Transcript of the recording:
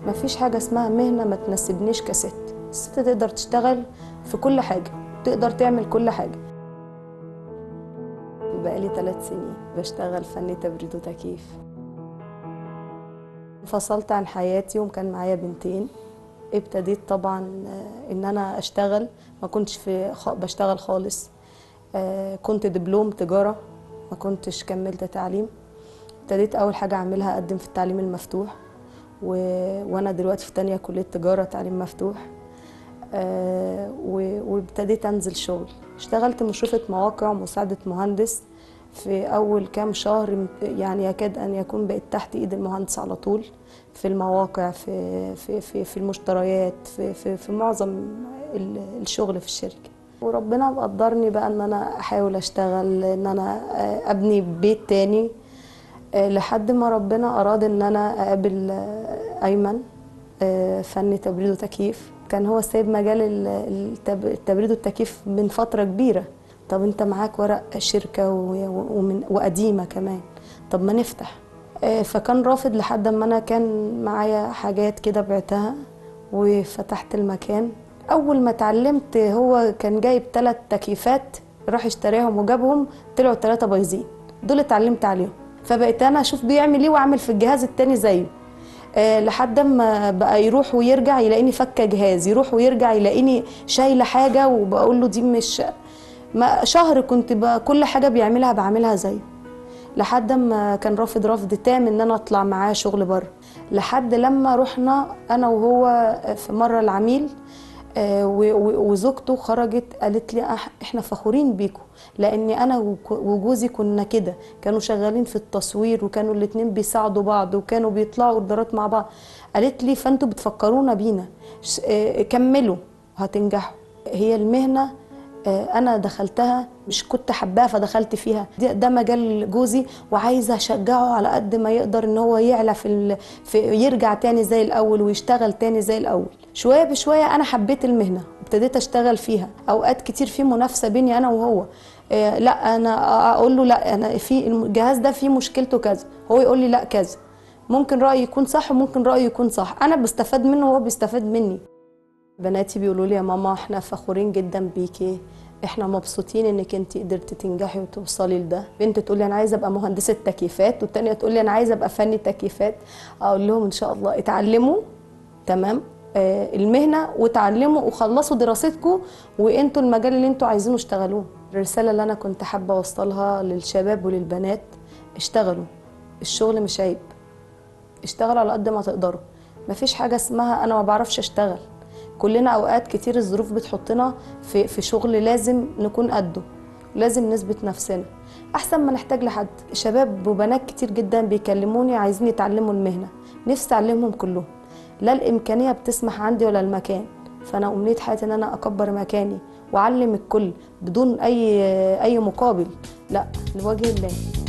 مفيش حاجة اسمها مهنة ما تناسبنيش كست الست تقدر تشتغل في كل حاجة تقدر تعمل كل حاجة بقالي ثلاث سنين بشتغل فني تبريد وتكييف انفصلت عن حياتي وكان معايا بنتين ابتديت طبعا آه، ان انا اشتغل ما كنتش في خ- بشتغل خالص آه، كنت دبلوم تجارة ما كنتش كملت تعليم ابتديت اول حاجة اعملها اقدم في التعليم المفتوح و... وانا دلوقتي في تانية كلية تجارة تعليم مفتوح آه، و- وابتديت انزل شغل اشتغلت مشرفة مواقع ومساعدة مهندس في اول كام شهر يعني يكاد ان يكون بقيت تحت ايد المهندس على طول في المواقع في في في, في المشتريات في في, في معظم ال- الشغل في الشركة وربنا قدرني بقى ان انا احاول اشتغل ان انا آه، ابني بيت تاني آه، لحد ما ربنا اراد ان انا اقابل آه، ايمن آه، فني تبريد وتكييف كان هو سايب مجال ال- التب- التبريد والتكييف من فتره كبيره طب انت معاك ورق شركه و- ومن وقديمه كمان طب ما نفتح آه، فكان رافض لحد ما انا كان معايا حاجات كده بعتها وفتحت المكان اول ما اتعلمت هو كان جايب ثلاث تكييفات راح اشتراهم وجابهم طلعوا ثلاثه بايظين دول اتعلمت عليهم فبقيت انا اشوف بيعمل ايه واعمل في الجهاز التاني زيه آه، لحد ما بقى يروح ويرجع يلاقيني فكه جهاز يروح ويرجع يلاقيني شايله حاجه وبقول له دي مش ما شهر كنت بقى كل حاجه بيعملها بعملها زيه لحد ما كان رافض رفض تام ان انا اطلع معاه شغل بره لحد لما رحنا انا وهو في مره العميل آه، و- و- وزوجته خرجت قالت لي "أح- احنا فخورين بيكم لاني انا وك- وجوزي كنا كده كانوا شغالين في التصوير وكانوا الاتنين بيساعدوا بعض وكانوا بيطلعوا اوردرات مع بعض قالت لي فانتوا بتفكرونا بينا ش- آه، كملوا هتنجحوا هي المهنه آه، انا دخلتها مش كنت حباها فدخلت فيها ده, ده مجال جوزي وعايزه اشجعه على قد ما يقدر ان هو يعلى في, ال... في يرجع تاني زي الاول ويشتغل تاني زي الاول شويه بشويه انا حبيت المهنه ابتديت اشتغل فيها اوقات كتير في منافسه بيني انا وهو آه، لا انا اقول له لا انا في الجهاز ده فيه مشكلته كذا هو يقول لي لا كذا ممكن رايي يكون صح وممكن رايه يكون صح انا بستفاد منه وهو بيستفاد مني بناتي بيقولوا لي يا ماما احنا فخورين جدا بيكي احنا مبسوطين انك انت قدرتي تنجحي وتوصلي لده بنت تقول لي انا عايزه ابقى مهندسه تكييفات والتانيه تقول لي انا عايزه ابقى فني تكييفات اقول لهم ان شاء الله اتعلموا تمام آه المهنه وتعلموا وخلصوا دراستكم وانتوا المجال اللي انتوا عايزينه اشتغلوه الرساله اللي انا كنت حابه اوصلها للشباب وللبنات اشتغلوا الشغل مش عيب اشتغلوا على قد ما تقدروا مفيش حاجه اسمها انا ما بعرفش اشتغل كلنا اوقات كتير الظروف بتحطنا في في شغل لازم نكون قده لازم نثبت نفسنا احسن ما نحتاج لحد شباب وبنات كتير جدا بيكلموني عايزين يتعلموا المهنه نفسي اعلمهم كلهم لا الامكانيه بتسمح عندي ولا المكان فانا امنيه حياتي ان انا اكبر مكاني واعلم الكل بدون اي اي مقابل لا لوجه الله